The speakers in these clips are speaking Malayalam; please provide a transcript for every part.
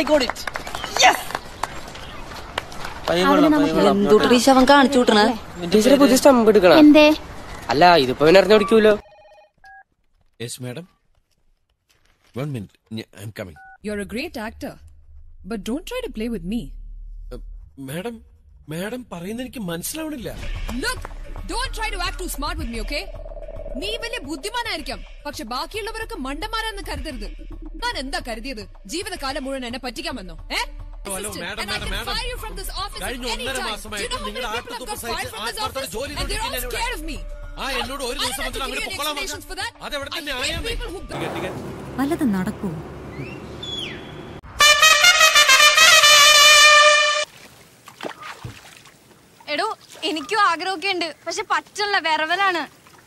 ഐ ഗോട്ട് ഇറ്റ് യെസ് എന്തുട്രീ ശവൻ കാണിച്ചു വിട്ടണേ ടീച്ചറെ പുതിയ സ്റ്റമ്പ് എടുക്കണം എന്തേ അല്ല ഇതിപ്പോ പിന്നെ അറിഞ്ഞു പിടിക്കൂലോ Yes, madam. One minute. Yeah, I'm coming. You're a great actor. But don't try to play with me. Madam madam പറയുന്നത് എനിക്ക് മനസ്സിലാവണില്ല Look! Don't try to act too smart with me, okay? നീ വലിയ ബുദ്ധിമാനായിരിക്കാം പക്ഷെ ബാക്കിയുള്ളവരൊക്കെ മണ്ടന്മാരാന്ന് കരുതരുത് ഞാൻ എന്താ കരുതിയത് ജീവിതകാലം മുഴുവൻ എന്നെ പറ്റിക്കാമെന്നോ ഏ hello, Assistant, madam, and I madam, can madam. fire you from this office at കഴിഞ്ഞ any ഒന്നര time. മാസമായിട്ട് Do you know how many നിങ്ങളുടെ people have got ആത്മഹത്യ fired from this ആത്മാർത്ഥ office? ജോലി And they're all നോക്കിയില്ല scared of me. ആ എന്നോട് ഒരു I ദിവസം don't have മുതൽ to give അങ്ങനെ you any പൊക്കോളാൻ explanations for that. അതെവിടെ I തന്നെ hate ആയാൽ മതി. people who- ticket, ticket. വല്ലതും നടക്കൂ എടോ എനിക്കും ആഗ്രഹമൊക്കെ ഉണ്ട് പക്ഷെ പറ്റുള്ള വിറവലാണ്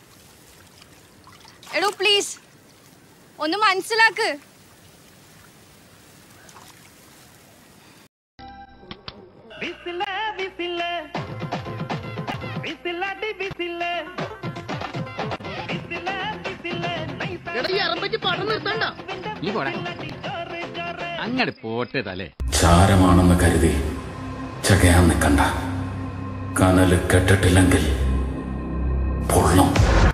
എടോ പ്ലീസ് ഒന്ന് മനസ്സിലാക്ക് നീ പോടാ അങ്ങട് പോട്ടെ തലേ ചാരമാണെന്ന് കരുതി ചകയാൻ നിൽക്കണ്ട കനല് കെട്ടിട്ടില്ലെങ്കിൽ പൊള്ളും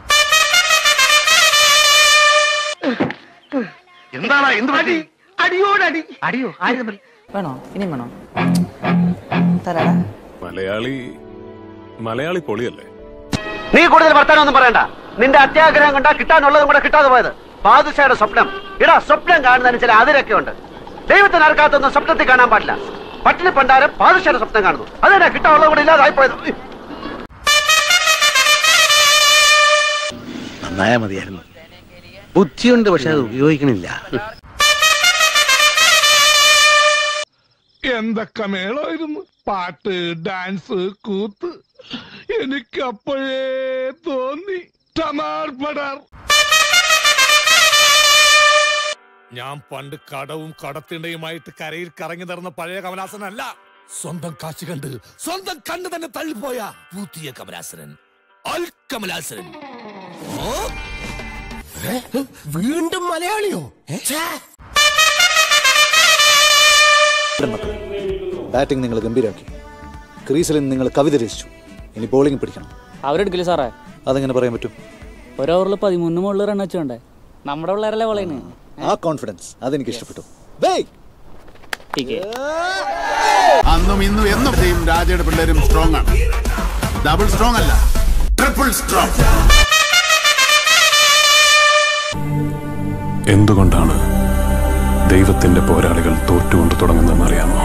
എന്താണ് എന്ത് പറ്റി അടിയോടടി അടിയോ ആരും തമ്മിൽ വേണോ ഇനിയും വേണോ തരാടാ മലയാളി മലയാളി പൊളിയല്ലേ നീ കൂടുതൽ വർത്താനൊന്നും പറയണ്ട നിന്റെ അത്യാഗ്രഹം കണ്ടാ കിട്ടാനുള്ളതും കൂടെ കിട്ടാതെ പോയത് ബാദുഷയുടെ സ്വപ്നം ഇടാ സ്വപ്നം കാണുന്നതിന് ചില അതിരൊക്കെ ഉണ്ട് ദൈവത്തിന് അർക്കാത്തൊന്നും സ്വപ്നത്തിൽ കാണാൻ പാടില്ല പട്ടിണി പണ്ടാരം ബാദുഷയുടെ സ്വപ്നം കാണുന്നു അതെന്നാ കിട്ടാനുള്ളത് കൂടെ ഇല്ലാതായി പോയത് നന്നായാ മതിയായിരുന്നു ബുദ്ധിയുണ്ട് പക്ഷെ അത് ഉപയോഗിക്കണില്ല എന്തൊക്കെ മേളായിരുന്നു പാട്ട് ഡാൻസ് കൂത്ത് എനിക്ക് അപ്പോഴേ തോന്നി ടമാർ പടാർ ഞാൻ പണ്ട് കടവും കടത്തിണ്ടയുമായിട്ട് കരയിൽ കറങ്ങി നടന്ന പഴയ കമലാസനല്ല സ്വന്തം കാശ് കണ്ട് സ്വന്തം കണ്ണ് തന്നെ തള്ളിപ്പോയ പുതിയ കമലാസനൻ അൽ കമലാസനൻ വീണ്ടും മലയാളിയോ ബാറ്റിംഗ് നിങ്ങൾ ഗംഭീരമാക്കി ക്രീസിൽ നിങ്ങൾ കവിത രചിച്ചു ഇനി ബോളിംഗ് പിടിക്കണം അവരെടുക്കില്ല സാറേ അതെങ്ങനെ പറയാൻ പറ്റും ഒരു ഓവറിൽ പതിമൂന്ന് മുകളിൽ റൺ വെച്ചോണ്ടേ നമ്മുടെ പിള്ളേരല്ലേ വളയുന്നു ആ കോൺഫിഡൻസ് അതെനിക്ക് ഇഷ്ടപ്പെട്ടു ബേയ് അന്നും ഇന്നും എന്നും ചെയ്യും രാജയുടെ പിള്ളേരും സ്ട്രോങ് ആണ് ഡബിൾ സ്ട്രോങ് അല്ല ട്രിപ്പിൾ സ്ട്രോങ് എന്തുകൊണ്ടാണ് ദൈവത്തിന്റെ പോരാളികൾ തോറ്റുകൊണ്ട് തുടങ്ങുന്നതെന്ന് അറിയാമോ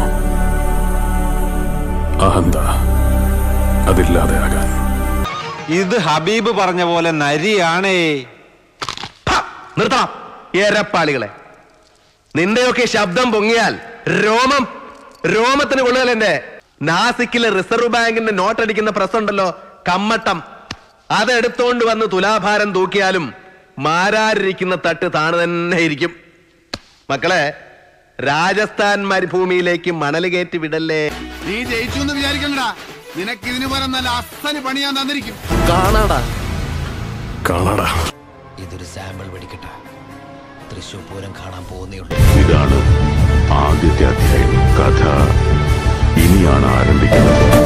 അഹന്ത അതില്ലാതെയാകാൻ ഇത് ഹബീബ് പറഞ്ഞ പോലെ നരിയാണേ നിർത്തണം ഏരപ്പാളികളെ നിന്റെയൊക്കെ ശബ്ദം പൊങ്ങിയാൽ രോമം രോമത്തിന് കൊള്ളുകയല്ല എന്റെ നാസിക്കിലെ റിസർവ് ബാങ്കിന്റെ നോട്ടടിക്കുന്ന പ്രസ് ഉണ്ടല്ലോ കമ്മട്ടം അതെടുത്തോണ്ട് വന്ന് തുലാഭാരം തൂക്കിയാലും മാരാരിരിക്കുന്ന തട്ട് താണ് തന്നെ ഇരിക്കും മക്കളെ രാജസ്ഥാൻ മരുഭൂമിയിലേക്ക് മണൽ കയറ്റി വിടല്ലേ നീ ജയിച്ചു എന്ന് വിചാരിക്കണ്ടടാ നിനക്ക് ഇതിനു പകരം നല്ല അസന് പണി ഞാൻ തന്നിരിക്കും കാണാടാ കാണാടാ ഇതൊരു സാമ്പിൾ വെടിക്കട്ട തൃശൂർ പൂരം കാണാൻ പോകുന്നേ ഇതാണ് ആദ്യത്തെ അധ്യായം കഥ ഇനിയാണ് ആരംഭിക്കുന്നത്